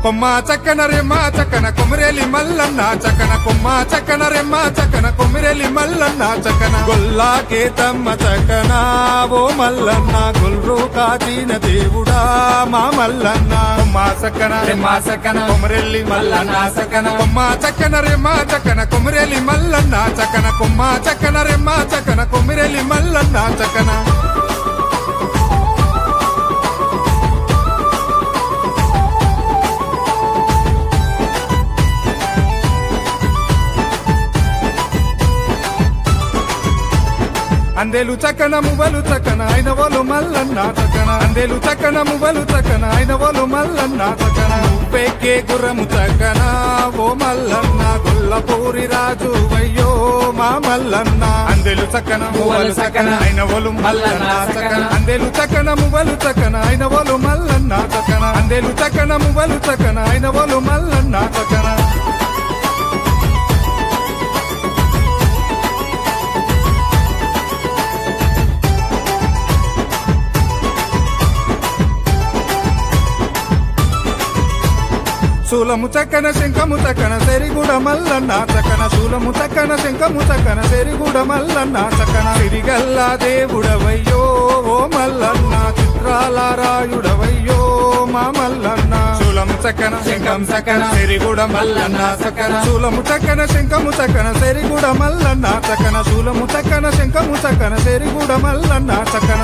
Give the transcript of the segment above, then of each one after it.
కొమ్మ చక్కన రెమ్మ చక్కన కొమిరెలి మల్లన్న చక్కన కొమ్మ చక్కన రెమ్మ చక్కన కొమిరెలి మల్లన్న చక్కన గొల్లాకే తమ్మ చక్కన ఓ మల్లన్న గొల్రు కాచిన దేవుడా మా మల్లన్న కొమ్మ చక్కన రెమ్మ చక్కన కొమరెల్లి మల్లన్న చక్కన కొమ్మ చక్కన రెమ్మ చక్కన కొమిరెలి మల్లన్న చక్కన కొమ్మ చక్కన రెమ్మ చక్కన కొమిరెలి మల్లన్న చక్కన అందెలు చక్కన మువ్వలు చక్కన ఆయన వాళ్ళు మల్లన్న చక్కన అందెలు చక్కన మువ్వలు చక్కన ఆయన వాళ్ళు మల్లన్న చక్కన ఉప్పెక్కే గుర్రము చక్కన ఓ మల్లన్న గొల్లపూరి రాజు వయ్యో మా మల్లన్న అందెలు చక్కన మువ్వలు చక్కన ఆయన వాళ్ళు మల్లన్న చక్కన అందెలు చక్కన మువ్వలు చక్కన ఆయన వాళ్ళు మల్లన్న చక్కన అందెలు చక్కన మువ్వలు చక్కన ఆయన వాళ్ళు మల్లన్న చక్కన శూలము చక్కన శంఖము చక్కన సెరిగుడ మల్లన్న చక్కన శూలము చక్కన శంఖము చక్కన సెరిగుడ మల్లన్న చక్కన సిరిగల్లా దేవుడవయ్యో ఓ మల్లన్న చిత్రాల రాయుడవయ్యో మా మల్లన్న శూలము చక్కన శంఖం చక్కన సెరిగుడ మల్లన్న చక్కన శూలము చక్కన శంఖము చక్కన సెరిగుడ మల్లన్న చక్కన శూలము చక్కన శంఖము చక్కన సెరిగుడ మల్లన్న చక్కన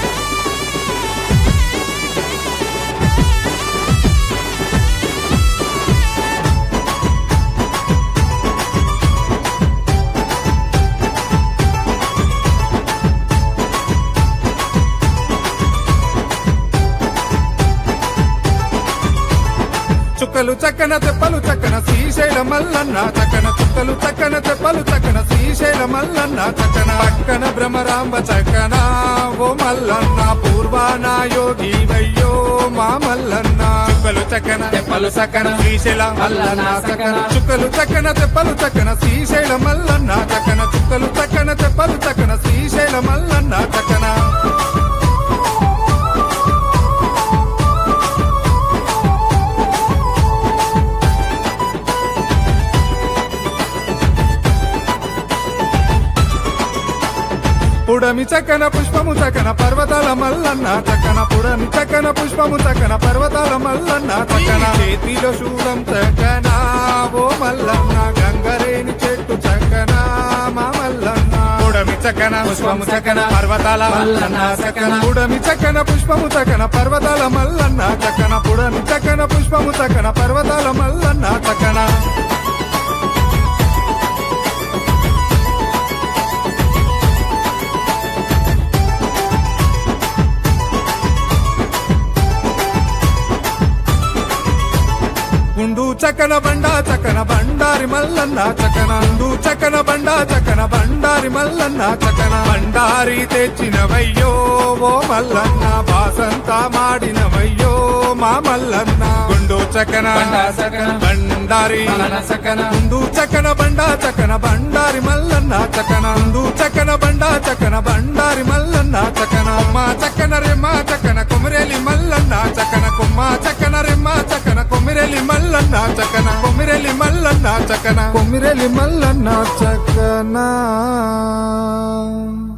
చుక్కలు చక్కన తెప్పలు చక్కన శ్రీశైల మల్లన్న చక్కన చుక్కలు చక్కన తెప్పలు చక్కన శ్రీశైల మల్లన్న చక్కన పక్కన భ్రమరాంబ చక్కన ఓ మల్లన్న పూర్వాన యోగి వయ్యో మా మల్లన్న చుక్కలు చక్కన తెప్పలు చక్కన శ్రీశైల మల్లన్న చక్కన చుక్కలు చక్కన తెప్పలు చక్కన శ్రీశైల మల్లన్న చక్కన చుక్కలు చక్కన తెప్పలు చక్కన శ్రీశైల మల్లన్న చక్కన పుడమి చక్కన పుష్పము చక్కన పర్వతాల మల్లన్న చక్కన పుడమి చక్కన పుష్పము చక్కన పర్వతాల మల్లన్న చక్కన చేతిలో శూలం చక్కన ఓ మల్లన్న గంగరేని చెట్టు చక్కన మా మల్లన్న పుడమి చక్కన పుష్పము చక్కన పర్వతాల మల్లన్న చక్కన పుడమి చక్కన పుష్పము చక్కన పర్వతాల మల్లన్న చక్కన పుడమి చక్కన పుష్పము చక్కన పర్వతాల మల్లన్న చక్కన గుండు చక్కన బండ చక్కన బండారి మల్లన్న చక్కన గుండు చక్కన బండ చక్కన బండారి మల్లన్న చక్కన బండారి తెచ్చినవయ్యో ఓ మల్లన్న బాసంతా మాడినవయ్యో మా మల్లన్న గుండు చక్కన బండ చక్కన బండారి మల్లన్న చక్కన గుండు చక్కన బండ చక్కన బండారి మల్లన్న చక్కన గుండు చక్కన బండ చక్కన బండారి మల్లన్న చక్కన అమ్మ చక్కన రెమ్మ చక్కన కొమిరెలి మల్లన్న చక్కన కొమ్మ చక్కన రెమ్మ చక్కన కొమిరెలి మల్లన్న చక్కన కొమిరెలి మల్లన్న చక్కన కొమిరెలి మల్లన్న చక్కన